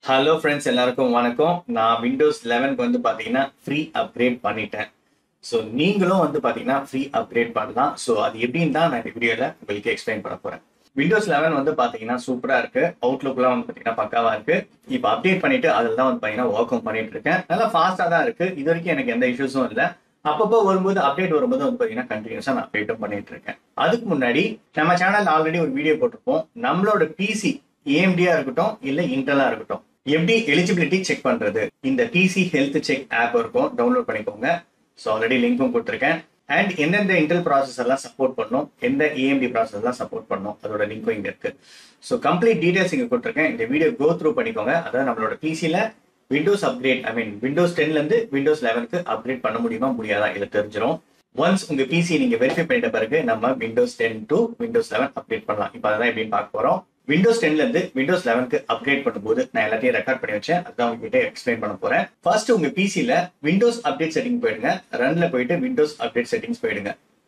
hello friends எல்லாருக்கும் வணக்கம் நான் விண்டோஸ் லெவனுக்கு வந்து பார்த்தீங்கன்னா ஃப்ரீ அப்கிரேட் பண்ணிட்டேன் ஸோ நீங்களும் வந்து பார்த்தீங்கன்னா ஃப்ரீ அப்கிரேட் பண்ணலாம் ஸோ அது எப்படின்னு தான் நான் இந்த வீடியோவில் உங்களுக்கு எக்ஸ்பிளைன் பண்ண போகிறேன் விண்டோஸ் லெவன் வந்து பார்த்தீங்கன்னா சூப்பராக இருக்கு அவுட்லுக்லாம் வந்து பார்த்தீங்கன்னா பக்காவாக இருக்கு இப்போ அப்டேட் பண்ணிட்டு அதில் தான் வந்து பார்த்தீங்கன்னா ஒர்க்கும் பண்ணிட்டு இருக்கேன் நல்லா ஃபாஸ்ட்டாக தான் இருக்கு இது வரைக்கும் எனக்கு எந்த இஷ்யூஸும் இல்லை அப்பப்போ வரும்போது அப்டேட் வரும்போது வந்து பார்த்தீங்கன்னா கண்டினியூஸாக நான் அப்டேட்டும் பண்ணிட்டு இருக்கேன் அதுக்கு முன்னாடி நம்ம சேனல் ஆல்ரெடி ஒரு வீடியோ போட்டிருப்போம் நம்மளோட பிசி ஏஎம்டியா இருக்கட்டும் இல்ல இன்டலா இருக்கட்டும் எப்படி எலிஜிபிலிட்டி செக் பண்றது இந்த பிசி ஹெல்த் செக் ஆப் இருக்கும் டவுன்லோட் பண்ணிக்கோங்க ஸோ ஆல்ரெடி லிங்க்கும் கொடுத்துருக்கேன் அண்ட் எந்தெந்த இன்டெல் ப்ராசஸ் எல்லாம் சப்போர்ட் பண்ணும் எந்த ஏஎம்டி ப்ராசஸ் எல்லாம் சப்போர்ட் பண்ணும் அதோட லிங்க்கும் இங்க இருக்கு ஸோ கம்ப்ளீட் டீடைல்ஸ் இங்க கொடுத்துருக்கேன் இந்த வீடியோ கோ த்ரூ பண்ணிக்கோங்க அதாவது நம்மளோட பிசில Windows upgrade I mean Windows டென்ல இருந்து விண்டோஸ் லெவனுக்கு அப்கிரேட் பண்ண முடியுமா முடியாதா இதுல தெரிஞ்சிடும் ஒன்ஸ் உங்க பிசி நீங்க வெரிஃபை பண்ணிட்ட பிறகு நம்ம Windows ten to Windows eleven update பண்ணலாம் இப்போ அதான் எப்படின்னு பார்க்க போறோம் விண்டோஸ் டென்ல இருந்து விண்டோஸ் லெவனுக்கு அப்கிரேட் பண்ணும்போது நான் எல்லாத்தையும் ரெக்கார்ட் பண்ணி வச்சேன் அதுதான் உங்ககிட்ட எக்ஸ்பிளைன் பண்ண போறேன் ஃபர்ஸ்ட் உங்க பிசில விண்டோஸ் அப்டேட் செட்டிங் போயிடுங்க ரன்ல போயிட்டு விண்டோஸ் அப்டேட் செட்டிங்ஸ் போயிடுங்க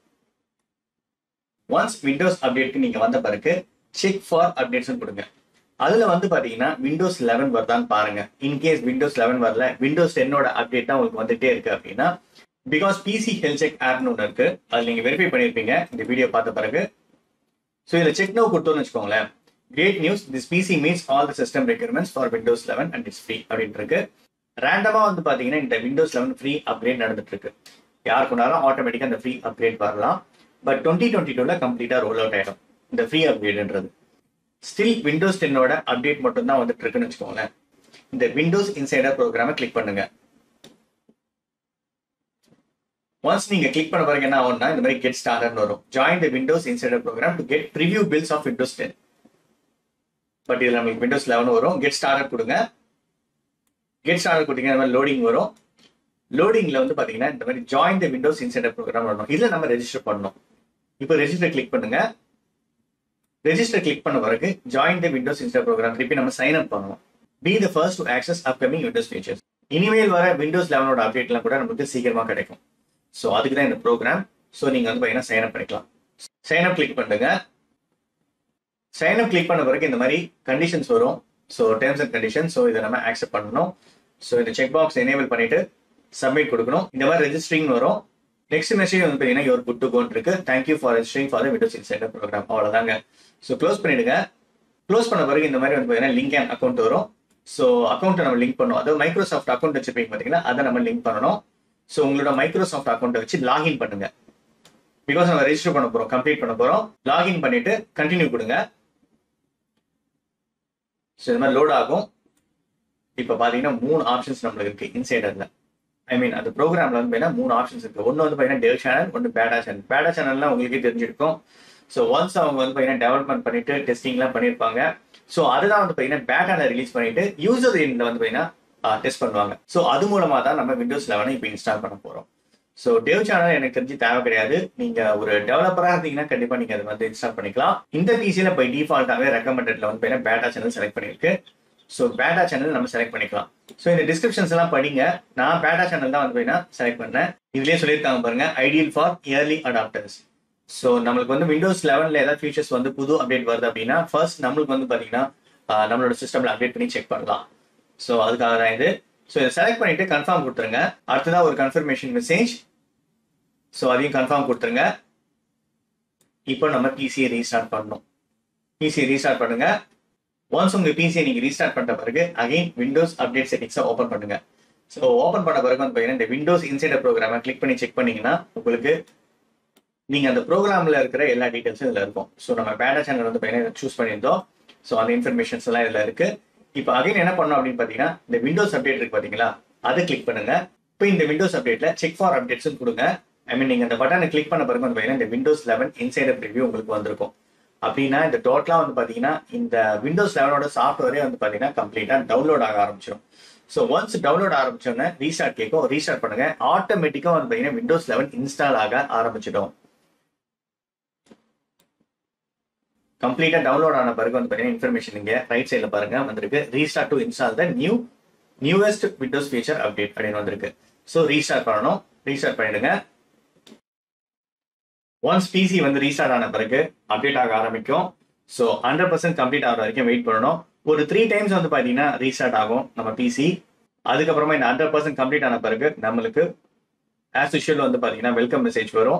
ஒன்ஸ் விண்டோஸ் அப்டேட்க்கு நீங்க வந்த பிறகு செக் ஃபார் அப்டேட்ஸ் கொடுங்க அதுல வந்து பாத்தீங்கன்னா விண்டோஸ் லெவன் வருதான்னு பாருங்க இன்கேஸ் விண்டோஸ் லெவன் வரல விண்டோஸ் டென்னோட அப்டேட் தான் உங்களுக்கு வந்துட்டே இருக்கு அப்படின்னா பிகாஸ் பிசி ஹெல்த் செக் ஆப்னு ஒன்று இருக்கு அது நீங்க வெரிஃபை பண்ணிருப்பீங்க இந்த வீடியோ பார்த்த பிறகு ஸோ இதில் செக் நோ கொடுத்தோம்னு வச்சுக்கோங்களேன் great news this PC meets all the system requirements for Windows eleven and it's free அப்படின்ட்டு இருக்கு ரேண்டமா வந்து பாத்தீங்கன்னா இந்த விண்டோஸ் லெவன் ஃப்ரீ அப்கிரேட் நடந்துட்டு இருக்கு யாருக்குனாலும் ஆட்டோமேட்டிக்கா அந்த ஃப்ரீ அப்கிரேட் வரலாம் பட் டுவெண்ட்டி டுவெண்ட்டி டூல கம்ப்ளீட்டா ரோல் அவுட் ஆயிடும் இந்த ஃப்ரீ அப்கிரேட்ன்றது ஸ்டில் விண்டோஸ் டென்னோட அப்டேட் மட்டும் தான் வந்துட்டு இருக்குன்னு வச்சுக்கோங்களேன் இந்த விண்டோஸ் இன்சைடர் ப்ரோக்ராமை கிளிக் பண்ணுங்க ஒன்ஸ் நீங்க கிளிக் பண்ண பிறகு என்ன ஆகும்னா இந்த மாதிரி கெட் ஸ்டார்டர்னு வரும் join the Windows insider program to get preview builds of Windows ten but இதுல நமக்கு விண்டோஸ் லெவன் வரும் கெட் ஸ்டார்டர் கொடுங்க கெட் ஸ்டார்டர் கொடுத்தீங்க இந்த மாதிரி லோடிங் வரும் லோடிங்ல வந்து பாத்தீங்கன்னா இந்த மாதிரி join the Windows insider program வரணும் இதுல நம்ம ரெஜிஸ்டர் பண்ணணும் இப்போ ரெஜிஸ்டர் கிளிக் பண்ணுங்க ரெஜிஸ்டர் கிளிக் பண்ண பிறகு join the Windows insider program திருப்பி நம்ம சைன் அப் பண்ணணும் be the first to access upcoming Windows features இனிமேல் வர விண்டோஸ் லெவனோட அப்டேட்லாம் கூட நமக்கு சீக்கிரமா கிடைக்கும் ஸோ அதுக்கு தான் இந்த ப்ரோக்ராம் ஸோ நீங்க வந்து பார்த்தீங்கன்னா சைன் அப் பண்ணிக்கலாம் சைன் அப் கிளிக் பண்ணுங்க சைன் அப் கிளிக் பண்ண பிறகு இந்த மாதிரி கண்டிஷன்ஸ் வரும் so terms and condition so இதை நம்ம ஆக்செப்ட் பண்ணணும் ஸோ இந்த செக் பாக்ஸ் எனேபிள் பண்ணிட்டு சப்மிட் கொடுக்கணும் இந்த மாதிரி ரெஜிஸ்டரிங் வரும் நெக்ஸ்ட் மெசேஜ் வந்து பார்த்தீங்கன்னா யுவர் குட் டு கோன் இருக்கு thank you for registering for Windows insider program அவ்வளோதாங்க ஸோ க்ளோஸ் பண்ணிடுங்க க்ளோஸ் பண்ண பிறகு இந்த மாதிரி வந்து பார்த்தீங்கன்னா லிங்க் அண்ட் அக்கௌண்ட் வரும் ஸோ அக்கௌண்ட்டை நம்ம லிங்க் பண்ணுவோம் அதாவது மைக்ரோசாஃப்ட் அக்கௌண்ட் வச்சிருப்பீங்க பார்த்தீங்கன்னா அதை நம்ம லிங்க் பண்ணணும் ஸோ உங்களோட மைக்ரோசாஃப்ட் அக்கௌண்ட்டை வச்சு லாகின் பண்ணுங்க பிகாஸ் நம்ம ரெஜிஸ்டர் பண்ண போறோம் கம்ப்ளீட் பண்ண போறோம் லாகின் பண்ணிட்டு கண்டினியூ கொடுங்க ஸோ இந்த மாதிரி லோட் ஆகும் இப்போ பார்த்தீங்கன்னா மூணு ஆப்ஷன்ஸ் நம்மளுக்கு இருக்கு இன்சைடர்ல ஐ மீன் அந்த ப்ரோக்ராம்ல வந்து பார்த்தீங்கன்னா மூணு ஆப்ஷன்ஸ் இருக்கு ஒன்று வந்து பார்த்தீங்கன்னா டெவ் சேனல் ஒன்று பேடா சேனல் பேடா சேனல்லாம் உங்களுக்கே தெரிஞ்சிருக்கும் ஸோ ஒன்ஸ் அவங்க வந்து பார்த்தீங்கன்னா டெவலப்மெண்ட் பண்ணிட்டு டெஸ்டிங்லாம் பண்ணியிருப்பாங்க ஸோ அதுதான் வந்து பார்த்தீங்கன்னா பேட்டால ரிலீஸ் பண்ணிட்டு யூசர் எண்ட்ல வந்து பார்த்தீங்கன்னா டெஸ்ட் பண்ணுவாங்க ஸோ அது மூலமா தான் நம்ம விண்டோஸ் லெவனை இப்போ இன்ஸ்டால் பண்ண போறோம் ஸோ டெவ் சேனல் எனக்கு தெரிஞ்சு தேவை கிடையாது நீங்க ஒரு டெவலப்பரா இருந்தீங்கன்னா கண்டிப்பா நீங்க அதை வந்து இன்ஸ்டால் பண்ணிக்கலாம் இந்த பிசியில பை டிஃபால்ட்டாவே ரெக்கமெண்டட்ல வந்து பார்த்தீங்கன்னா பேட்டா சேனல் செலக்ட் பண்ணிருக்கு ஸோ பேட்டா சேனல் நம்ம செலக்ட் பண்ணிக்கலாம் ஸோ இந்த டிஸ்கிரிப்ஷன்ஸ் எல்லாம் படிங்க நான் பேட்டா சேனல் தான் வந்து பார்த்தீங்கன்னா செலக்ட் பண்ணேன் இதுலயே சொல்லியிருக்காங்க பாருங்க ideal for early adopters so நம்மளுக்கு வந்து விண்டோஸ் லெவன்ல ஏதாவது ஃபீச்சர்ஸ் வந்து புது அப்டேட் வருது அப்படின்னா ஃபர்ஸ்ட் நம்மளுக்கு வந்து பார்த்தீங்கன்னா நம்மளோட சிஸ்டம்ல அப்டேட் பண்ணி செக் பண்ணலாம் ஸோ அதுக்காக தான் இது ஸோ இதை செலக்ட் பண்ணிட்டு கன்ஃபார்ம் கொடுத்துருங்க அடுத்ததான் ஒரு கன்ஃபர்மேஷன் மெசேஜ் ஸோ அதையும் கன்ஃபார்ம் கொடுத்துருங்க இப்போ நம்ம பிசியை ரீஸ்டார்ட் பண்ணணும் பிசியை ரீஸ்டார்ட் பண்ணுங்க ஒன்ஸ் உங்க பிசியை நீங்க ரீஸ்டார்ட் பண்ண பிறகு அகைன் விண்டோஸ் அப்டேட் செட்டிங்ஸை ஓப்பன் பண்ணுங்க ஸோ ஓப்பன் பண்ண பிறகு வந்து பார்த்தீங்கன்னா இந்த விண்டோஸ் இன்சைடர் ப்ரோக்ராமை கிளிக் பண்ணி செக் பண்ணீங்கன்னா உங்களுக்கு நீங்க அந்த ப்ரோக்ராம்ல இருக்கிற எல்லா டீடைல்ஸும் இதுல இருக்கும் ஸோ நம்ம பேட்டா சேனல் வந்து பார்த்தீங்கன்னா சூஸ் பண்ணியிருந்தோம் ஸோ அந்த இன்ஃபர்மேஷன்ஸ் எல்லாம் இதுல இருக்கு இப்போ அகைன் என்ன பண்ணோம் அப்படின்னு பார்த்தீங்கன்னா இந்த விண்டோஸ் அப்டேட் இருக்கு பார்த்தீங்களா அதை கிளிக் பண்ணுங்க இப்போ இந்த விண்டோஸ் அப்டேட்ல செக் ஃபார் அப்டேட்ஸ் கொடுங்க ஐ மீன் நீங்க அந்த பட்டனை கிளிக் பண்ண பிறகு வந்து பார்த்தீங்கன்னா இந்த விண்டோஸ் லெவன் இன்சைடர் ரிவ்யூ உங்களுக்கு வந்திருக்கும் அப்படின்னா இந்த டோட்டலா வந்து பாத்தீங்கன்னா இந்த விண்டோஸ் லெவனோட சாஃப்ட்வேரே வந்து பாத்தீங்கன்னா கம்ப்ளீட்டா டவுன்லோட் ஆக ஆரம்பிச்சிடும் ஸோ ஒன்ஸ் டவுன்லோட் ஆரம்பிச்சோன்னே ரீஸ்டார்ட் கேட்கும் ரீஸ்டார்ட் பண்ணுங்க ஆட்டோமேட்டிக்கா வந்து பாத்தீங்கன்னா விண்டோஸ் லெவன் இன்ஸ்டால் ஆக ஆரம்பிச்சிடும் கம்ப்ளீட்டா டவுன்லோட் ஆன பிறகு வந்து பாத்தீங்கன்னா இன்ஃபர்மேஷன் இங்க ரைட் சைட்ல பாருங்க வந்திருக்கு restart to install the new newest Windows feature update அப்படின்னு வந்திருக்கு ஸோ ரீஸ்டார்ட் பண்ணணும் ரீஸ்டார்ட் பண்ணிடுங்க ஒன்ஸ் பிசி வந்து ரீஸ்டார்ட் ஆன பிறகு அப்டேட் ஆக ஆரம்பிக்கும் ஸோ ஹண்ட்ரட் பர்சன்ட் கம்ப்ளீட் ஆகிற வரைக்கும் வெயிட் பண்ணணும் ஒரு த்ரீ டைம்ஸ் வந்து பார்த்தீங்கன்னா ரீஸ்டார்ட் ஆகும் நம்ம பிசி அதுக்கப்புறமா இந்த ஹண்ட்ரட் பர்சன்ட் கம்ப்ளீட் ஆன பிறகு நம்மளுக்கு ஆஸ் யூஷுவல் வந்து பார்த்தீங்கன்னா வெல்கம் மெசேஜ் வரும்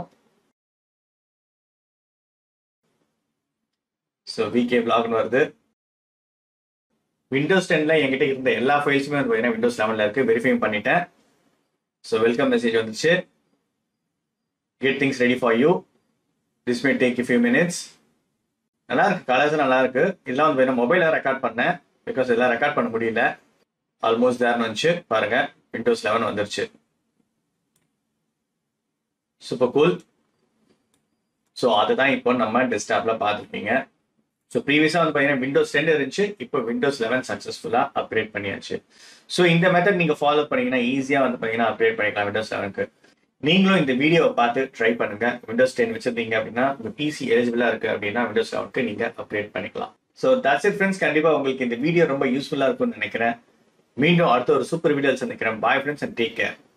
ஸோ விகே பிளாக்னு வருது விண்டோஸ் டென்ல என்கிட்ட இருந்த எல்லா ஃபைல்ஸுமே வந்து பார்த்தீங்கன்னா விண்டோஸ் லெவனில் இருக்கு வெரிஃபை பண்ணிட்டேன் ஸோ வெல்கம் மெசேஜ் வந்துச்சு get things ready for you this may take few minutes நல்லா இருக்கு கலர்ஸ் நல்லா இருக்கு இதெல்லாம் வந்து வேணும் மொபைலில் ரெக்கார்ட் பண்ணேன் பிகாஸ் இதெல்லாம் ரெக்கார்ட் பண்ண முடியல ஆல்மோஸ்ட் தேர்னு வந்துச்சு பாருங்க விண்டோஸ் லெவன் வந்துருச்சு சூப்பர் கூல் ஸோ அதுதான் இப்போ நம்ம டெஸ்க்டாப்ல பார்த்துருப்பீங்க ஸோ ப்ரீவியஸாக வந்து பார்த்தீங்கன்னா விண்டோஸ் டென் இருந்துச்சு இப்போ விண்டோஸ் லெவன் சக்ஸஸ்ஃபுல்லாக அப்கிரேட் பண்ணியாச்சு ஸோ இந்த மெத்தட் நீங்கள் ஃபாலோ பண்ணீங்கன்னா ஈஸியாக வந்து பார்த்தீங்கன்னா அப்கிரேட் பண்ணிக்கலாம் விண்டோஸ் லெவனுக்கு நீங்களும் இந்த வீடியோவை பார்த்து ட்ரை பண்ணுங்க விண்டோஸ் டென் வச்சிருந்தீங்க அப்படின்னா உங்க பிசி எலிஜிபிளா இருக்கு அப்படின்னா விண்டோஸ் லெவனுக்கு நீங்க அப்கிரேட் பண்ணிக்கலாம் ஸோ தட்ஸ் இட் ஃப்ரெண்ட்ஸ் கண்டிப்பா உங்களுக்கு இந்த வீடியோ ரொம்ப யூஸ்ஃபுல்லா இருக்கும்னு நினைக்கிறேன் மீண்டும் அடுத்த ஒரு சூப்பர் வீடியோ சந்திக்கிறேன் bye friends and take care